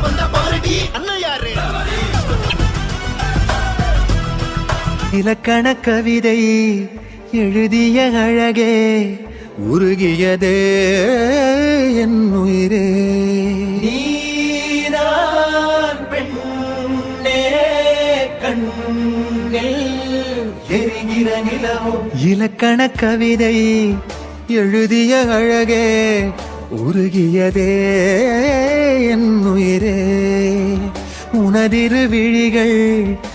வந்த பாரடி அண்ணன் யாரு இலக்கண கவிதை எழுதிய அழகே உருகியதே என் உயிரே நீதான் பெண்ணே கண்ணில் எரிகிற நிலவோ இலக்கண கவிதை எழுதிய அழகே உருகியதே என் உயிரே உனதிரு விழிகள்